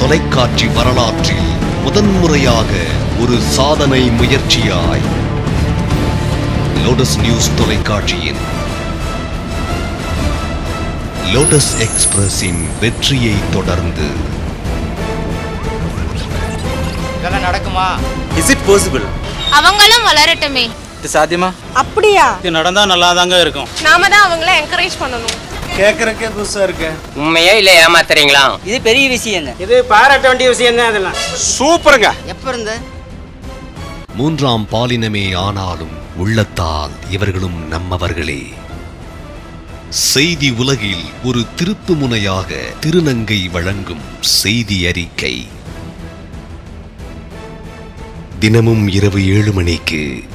தொலைக்காட்சி வரலாற்றில் முதன்முறையாக ஒரு சாதனை முயற்சியாய் லோட்டஸ் நியூஸ் தொலைக்காட்சியின் லோட்டஸ் எக்ஸ்பிரஸின் வெற்றியை தொடர்ந்து இதெல்லாம் நடக்குமா இஸ் இட் பாசிபிள் அவங்களும் வளரட்டுமே இது சாத்தியமா அப்படியா இது நடந்தா நல்லா தாங்க இருக்கும் நாம தான் அவங்கள என்கரேஜ் பண்ணணும் கேட்கறக்கே புதுசா இருக்கு உண்மையே இல்ல ஏமாத்துறீங்களா இது பெரிய விஷயம் தான் இது பாராட்ட வேண்டிய விஷயம் தான் அதெல்லாம் சூப்பருங்க எப்ப இருந்த மூன்றாம் பாலினமே ஆனாலும் உள்ளத்தால் இவர்களும் நம்மவர்களே செய்தி உலகில் ஒரு திருப்பு முனையாக திருநங்கை வழங்கும் செய்தி அறிக்கை தினமும் இரவு ஏழு மணிக்கு